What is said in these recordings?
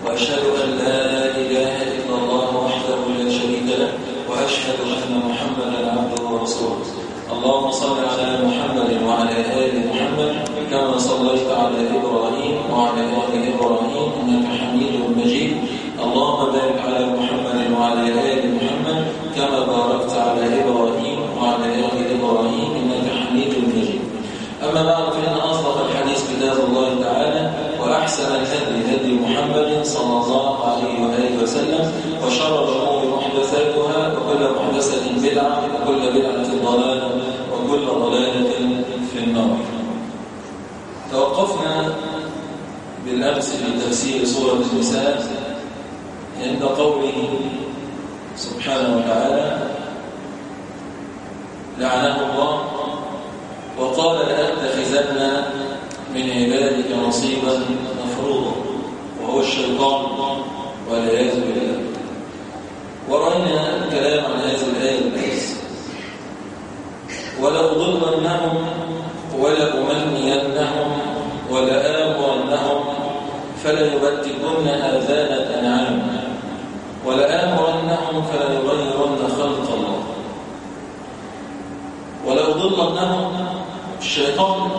وأشهد أن لا إله إلا الله وحده لا شريك له وأشهد أن محمدا عبده ورسوله اللهم صل على محمد وعلى آل محمد كما صليت على إبراهيم وعلى آل إبراهيم إنك حميد مجيد اللهم بارك على محمد وعلى آل محمد كما باركت على إبراهيم وعلى آل إبراهيم إنك حميد مجيد أما بعد فإن أصدق الحديث كتاب الله تعالى وأحسن الهدي هدي محمد صلى الله عليه وآله وسلم وشر الأمور محدثاتها وكل محدثة بدعة وكل بدعة ضلالة وكل ضلالة في النار توقفنا بالأمس في تفسير سورة النساء عند قوله سبحانه وتعالى لعنه الله وقال لأتخذن من عبادك نصيبا مفروضا وهو الشيطان والعياذ بالله ورأينا الكلام عن هذه الآية الأمس ولأضلنهم ولأمنينهم ولآمرنهم فليبتكن آذان الأنعام ولآمرنهم فليغيرن خلق الله ولأضلنهم الشيطان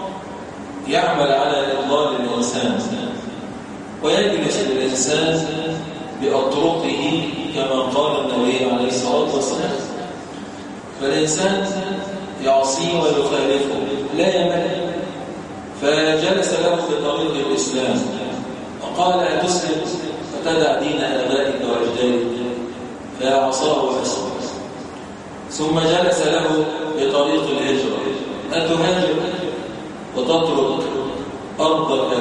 يعمل على إضلال الإنسان ويجلس الإنسان بأطرقه كما قال النبي عليه الصلاة والسلام فالإنسان يعصيه ويخالفه لا يمل فجلس له بطريق الإسلام وقال أتسلم فتدع دين آبائك وأجدادك فعصاه وأسلم ثم جلس له بطريق الهجرة أتهاجر وتترك أرضك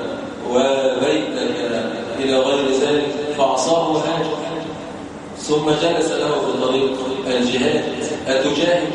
وبيتك إلى غير ذلك فعصاه وهاجر ثم جلس له بطريق الجهاد أتجاهد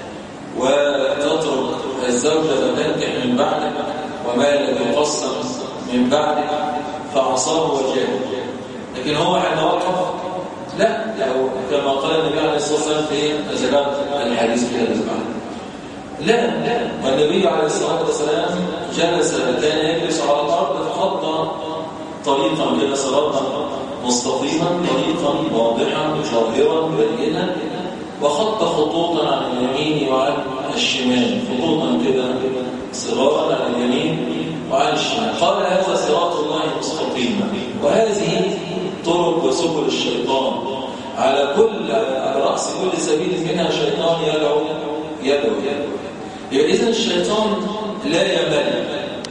وتترك الزوجة تنكح من بعدك ومالك يقسم من بعدك فعصاه وجاهد لكن هو حين وقف لا أو كما قال النبي عليه الصلاة والسلام في ذكرت الحديث في هذا المعنى لا لا والنبي عليه الصلاة والسلام جلس كان يجلس على الأرض فخط طريقا كده صراطا مستقيما طريقا واضحا ظاهرا بينا وخط خطوطا على اليمين وعلى الشمال خطوطا كده صغارا على اليمين وعلى الشمال قال هذا صراط الله مستقيما وهذه طرق وسبل الشيطان على كل على رأس كل سبيل منها شيطان يدعو يدعو يدعو إذا الشيطان لا يمل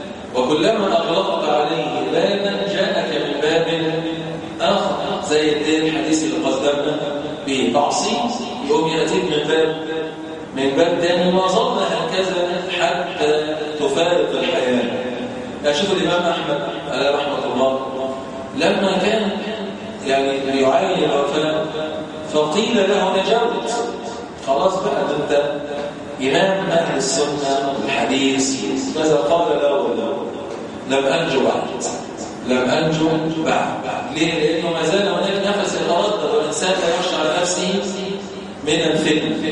وكلما أغلقت عليه بابا جاءك من باب آخر زي الحديث اللي قدمنا به تعصي يوم يأتيك من باب من باب تاني وظل هكذا حتى تفارق الحياة أشوف الإمام أحمد عليه رحمة الله لما كان يعني يعاني الوفاة فقيل له نجوت خلاص بقى انت إمام أهل السنة والحديث ماذا قال لا ولا لم أنجو بعد لم أنجو بعد ليه؟ لأنه ما زال هناك نفس يتردد والإنسان لا يخشى على نفسه من الفتن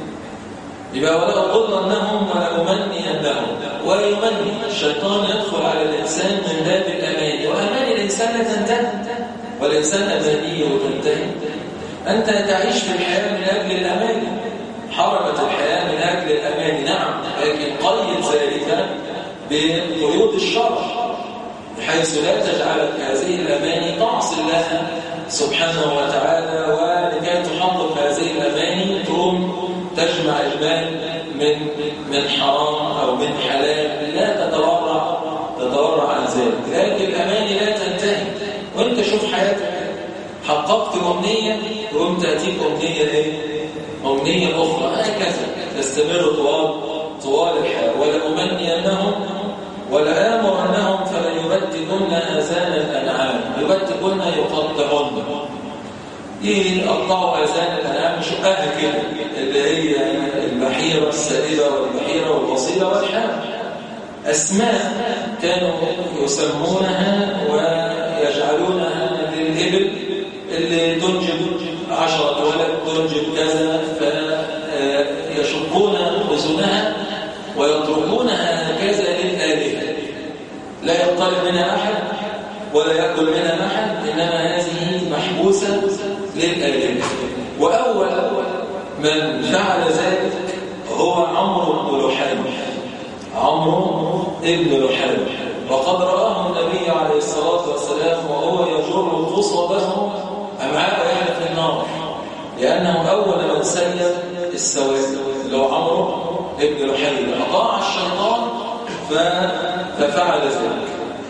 يبقى ولا أضلنهم ولا أمنينهم ويمني الشيطان يدخل على الإنسان من باب الأماني وأماني الإنسان لا تنتهي والإنسان أماني وتنتهي أنت تعيش في الحياة من أجل الأماني حركة الحياة من أجل الأمان نعم لكن قيد ذلك بقيود الشرع بحيث لا تجعلك هذه الأماني تعصي الله سبحانه وتعالى ولكي تحقق هذه الأماني تقوم تجمع المال من من حرام أو من حلال لا تتورع تتورع عن ذلك لكن الأماني لا تنتهي وانت شوف حياتك حققت أمنية تقوم تأتيك أمنية ايه؟ أمنية أخرى هكذا تستمر طوال طوال الحياة ولا أمنينهم ولا آمر أنهم فليبتكن آذان الأنعام يبتكن يقطعن يقطعوا آذان الأنعام شقها كده اللي هي البحيرة السائبة والبحيرة والبصيرة والحام أسماء كانوا يسمونها ويجعلونها للإبل اللي تنجب عشرة ولد تنجب كذا فيشقون أذنها ويتركونها هكذا للآلهة لا يطلب منها أحد ولا يأكل منها أحد إنما هذه محبوسة للآلهة وأول من فعل ذلك هو عمرو بن لحي عمرو بن لحي وقد رآه النبي عليه الصلاة والسلام وهو يجر قصبه أمعاء يعني في النار لأنه أول من سلم السواد اللي هو عمرو بن لحي أطاع الشيطان ففعل ذلك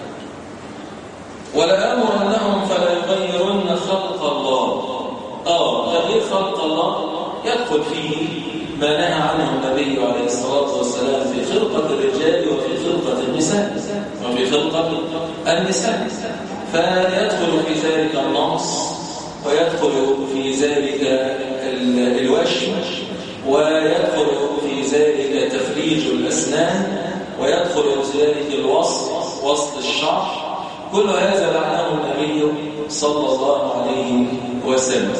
ولأمرنهم فلا يغيرن خلق الله آه تغيير خلق الله يدخل فيه ما نهى عنه النبي عليه الصلاة والسلام في خلقة الرجال وفي خلقة النساء وفي خلقة النساء فيدخل في ذلك النقص ويدخل في ذلك الوشم ويدخل في ذلك تفريج الأسنان ويدخل في ذلك الوصل وصل الشعر كل هذا لعنه النبي صلى الله عليه وسلم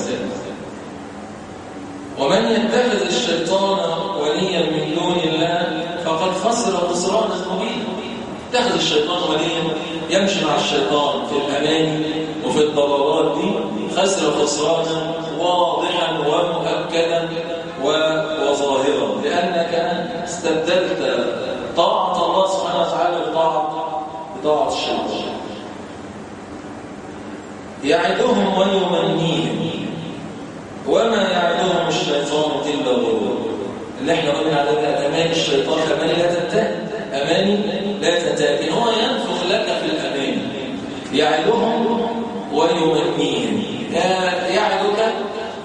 ومن يتخذ الشيطان وليا من دون الله فقد خسر خسرانا مبينا اتخذ الشيطان وليا يمشي مع الشيطان في الأمان وفي الضلالات دي خسر خسرانا واضحا ومؤكدا وظاهرا لأنك استبدلت طاعة الله سبحانه وتعالى بطاعة بطاعة الشيطان يعدهم ويمنيهم وما يعدهم الشيطان إلا غرور اللي احنا قلنا على أمان الشيطان أماني لا تنتهي أماني لا تنتهي لكن هو ينفخ لك في الأمان يعدهم ويمنيهم يعدك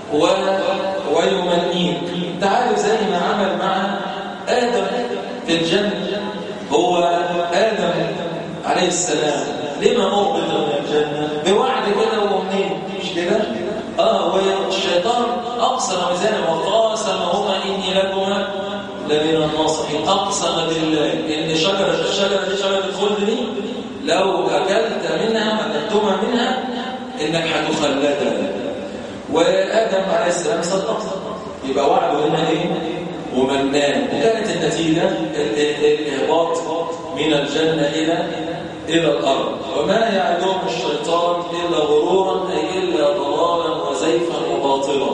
ويمنيك تعالوا زي ما عمل مع آدم في الجنة هو آدم عليه السلام لما أغبط من الجنة بوعد كده ومنين مش كده آه والشيطان أقسم بذلك وقاسمهما إني لكما لمن الناصحين أقسم بالله إن شجرة الشجرة دي شجرة الخلد دي لو أكلت منها أكلتما منها إنك هتخلدها وآدم عليه السلام صدق يبقى وعده هنا إيه ومنان وكانت النتيجة الإهباط من الجنة إلى إلى الأرض وما يعدهم الشيطان إلا غرورا أي إلا ضلالا وزيفا وباطلا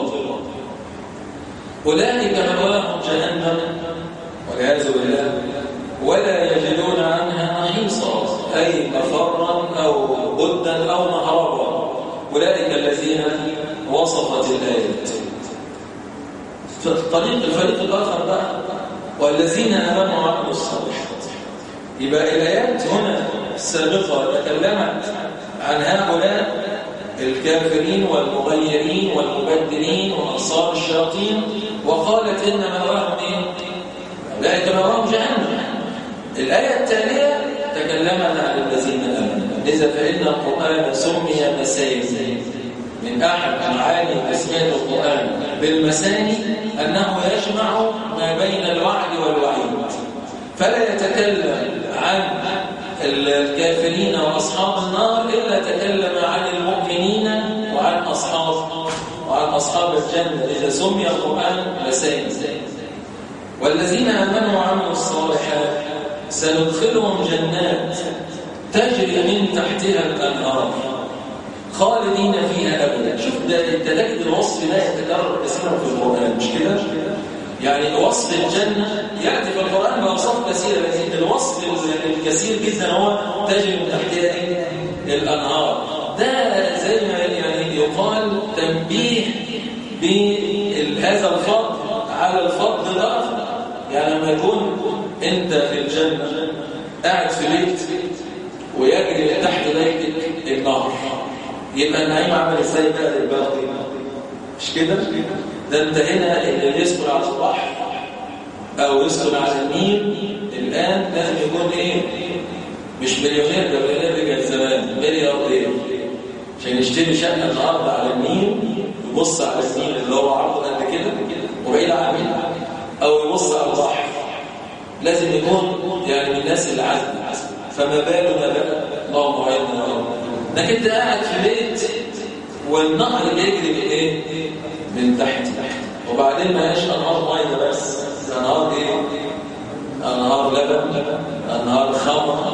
أولئك مأواهم جهنم والعياذ بالله ولا يجدون عنها محيصا أي مفرا أو بدا أو مهربا أولئك الذين وصفت الآيات فالطريق الفريق الآخر بقى والذين آمنوا وعملوا الصالحات يبقى الآيات هنا السابقة تكلمت عن هؤلاء الكافرين والمغيرين والمبدلين وأنصار الشياطين وقالت إن مأواهم إيه؟ أولئك مأواهم جهنم الآية التالية تكلمت عن الذين آمنوا لذا فإن القرآن سمي مساجد من أحد معاني تسمية القرآن بالمساني أنه يجمع ما بين الوعد والوعيد فلا يتكلم عن الكافرين وأصحاب النار إلا تكلم عن المؤمنين وعن أصحاب وعن أصحاب الجنة إذا سمي القرآن مساني والذين آمنوا وعملوا الصالحات سندخلهم جنات تجري من تحتها الأنهار خالدين فيها أبدا شوف ده التلاجد الوصف ده يتكرر كثيرا في القرآن مش كده؟ يعني وصف الجنة يأتي في القرآن بأوصاف كثيرة لكن الوصف الكثير جدا هو تجري من تحتها الأنهار ده زي ما يعني يقال تنبيه بهذا الفضل على الفضل الآخر يعني لما يكون أنت في الجنة قاعد في بيت ويجري من تحت بيتك النهر يبقى النعيم عمل ازاي بقى للباقي مش كده ده انت هنا اللي يسكن على البحر او يسكن على النيل الان لازم يكون ايه مش مليونير ده مليونير رجال زمان ملياردير عشان يشتري شقه النهارده على النيل يبص على النيل اللي هو عرضه قد كده وبعيد عن النيل او يبص على البحر لازم يكون يعني من الناس اللي عزم فما بالنا بقى اللهم اعنا يا رب انك انت قاعد في بيت والنهر بيجري من ايه من تحت وبعدين ما هيش انهار ميه بس ده انهار ايه انهار لبن انهار خمر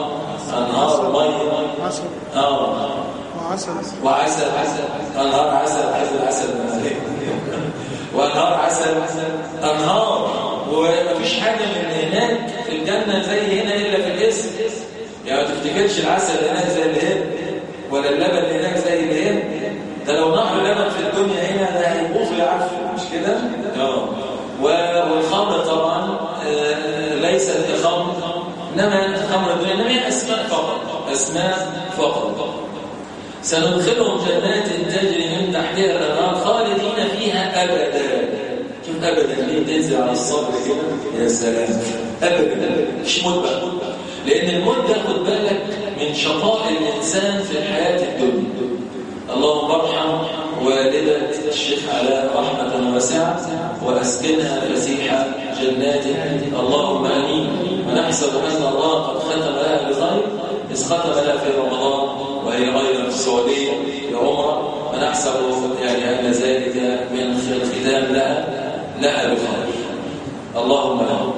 انهار ميه عسل اه وعسل وعسل عسل انهار عسل عسل عسل وانهار عسل انهار ومفيش حاجه من هناك في الجنه زي هنا الا في الاسم يعني ما تفتكرش العسل هناك زي اللي هنا ولا اللبن هناك زي اللي هنا ده لو نهر لبن في الدنيا هنا ده هيبوظ العفو مش كده؟ اه و- والخمر طبعا آه، ليست خمر انما خمر الدنيا انما هي اسماء فقط اسماء فقط سندخلهم جنات تجري من تحتها الانهار خالدين فيها ابدا شوف ابدا ليه تنزل على الصبر كده يا سلام ابدا مش موت بقى لان الموت ده خد بالك من شقاء الانسان في الحياه الدنيا اللهم ارحم والدة الشيخ علاء رحمة واسعة وأسكنها فسيح جناته اللهم آمين ونحسب أن الله قد ختم لها بخير إذ ختم لها في رمضان وهي أيضا في السعودية بعمرة ونحسب يعني أن ذلك من الختام لها لها بخير اللهم آمين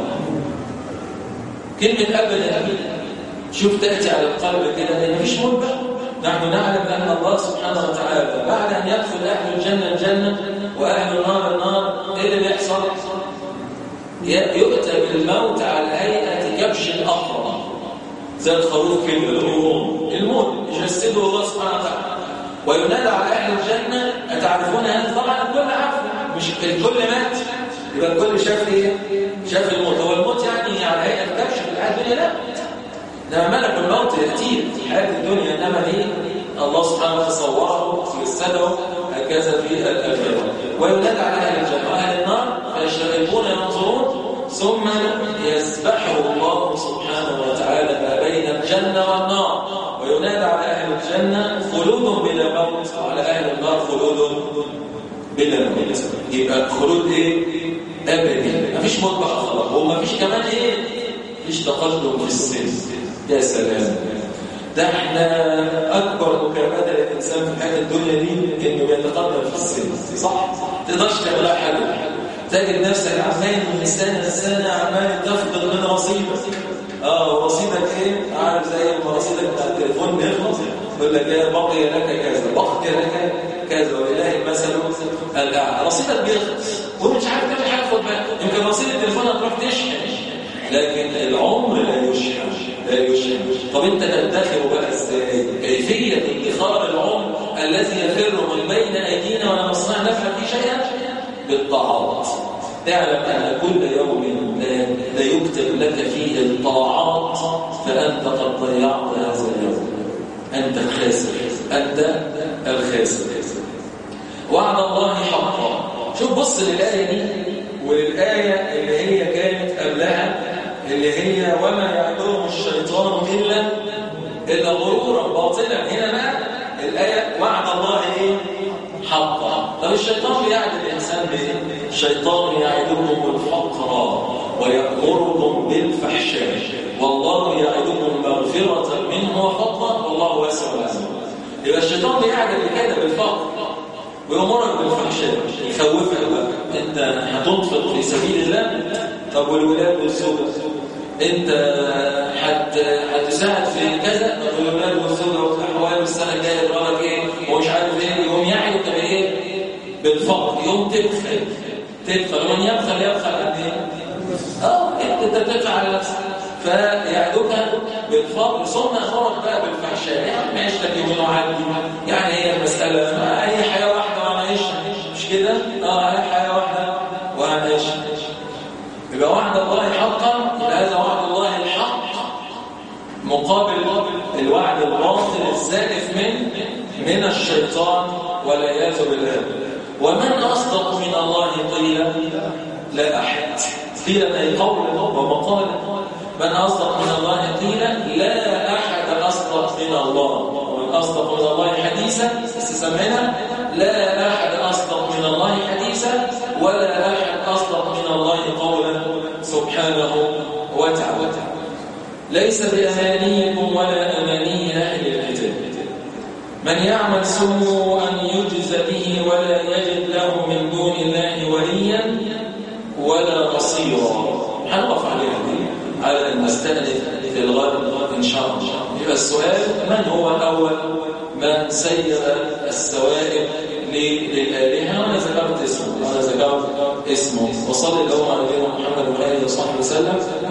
كلمة أبدا شوف تأتي على القلب كده لأن مفيش موت بقى نحن نعلم أن الله سبحانه وتعالى بعد أن يدخل أهل الجنة الجنة وأهل النار النار إيه اللي بيحصل؟ ي- يؤتى بالموت على هيئة كبش الأقرب زي الخروف كده الروم الموت يجسده الله سبحانه وتعالى وينادى على أهل الجنة أتعرفون هذا؟ طبعا الكل عارف مش الكل مات يبقى الكل شاف إيه؟ شاف الموت هو الموت يعني على هيئة كبش في الحياة الدنيا لا ده ملك الموت يأتيه في حياة الدنيا إنما دي الله سبحانه وتعالى صوره وجسده هكذا في الآخرة وينادى على أهل الجنة وأهل النار فيشتغلون ينظرون ثم يسبحه الله سبحانه وتعالى ما بين الجنة والنار وينادى على أهل الجنة خلود بلا موت وعلى أهل النار خلود بلا موت يبقى خلود إيه؟ أبدي مفيش موت بقى خلاص ومفيش كمان إيه؟ مفيش تقدم في السن يا سلام ده احنا اكبر مكافاه للانسان في حياه الدنيا دي انه بيتقدم في السن صح تقدرش تعملها حاجه تجد نفسك عمال من سنه لسنه عمال تفقد من رصيدك اه ورصيدك ايه عارف زي ما رصيدك بتاع التليفون بيخلص يقول لك ايه بقي لك كذا بقي لك كذا ولله المثل الاعلى رصيدك بيخلص ومش عارف تعمل حاجه خد بالك يمكن رصيد التليفون هتروح تشحن لكن العمر لا يشحن لا يشحن طب انت تدخر بقى ازاي كيفيه ادخار العمر الذي يفر من بين ايدينا ولا نستطيع نفعل فيه شيئا بالطاعات اعلم ان كل يوم لا, لا يكتب لك فيه الطاعات فانت قد ضيعت هذا اليوم انت الخاسر انت الخاسر وعد الله حقا شوف بص للايه دي وللايه اللي هي كانت قبلها اللي هي وما يعدهم الشيطان الا الا غرورا باطلا هنا بقى الايه وعد الله ايه حقا طب الشيطان بيعد الانسان بايه الشيطان يعدكم الفقر ويامركم بالفحشاء والله يعدكم مغفره منه وفضلا والله واسع عليم يبقى الشيطان بيعد كده بالفقر ويأمرك بالفحشاء يخوفك بقى انت هتنفق في سبيل الله طب والولاد والزوجة انت هت هتساعد في كذا طب والولاد والزوجة والاحوال والسنة الجاية يقول لك ايه ومش عارف ايه يقوم يعيط بايه بالفقر يقوم تبخل تبخل ومن يبخل يبخل قد ايه اه انت بتدفع على نفسك فيعدك بالفقر ثم امرك بقى بالفحشاء يعني ما يشتكي منه عدي يعني هي المساله ما هي حياه واحده وهنعيشها مش كده اه هي حياه واحده وهنعيشها يبقى وعد الله حقا هذا وعد الله الحق مقابل الوعد الباطل الزائف من من الشيطان والعياذ بالله ومن اصدق من الله قيلا لا احد قيل اي قول ومقال من اصدق من الله قيلا لا احد اصدق من الله ومن اصدق من الله حديثا استسمعنا لا احد اصدق من الله حديثا ولا احد اصدق من الله قولا سبحانه وتعالى ليس بامانيكم ولا اماني اهل الكتاب من يعمل سوءا يجز به ولا يجد له من دون الله وليا ولا نصيرا هنقف عليها دي على ان نستأنف في الغد ان شاء الله يبقى السؤال من هو أول من سير السوائب للآلهة أنا ذكرت اسمه أنا ذكرت اسمه وصلى اللهم على نبينا محمد وآله وصحبه وسلم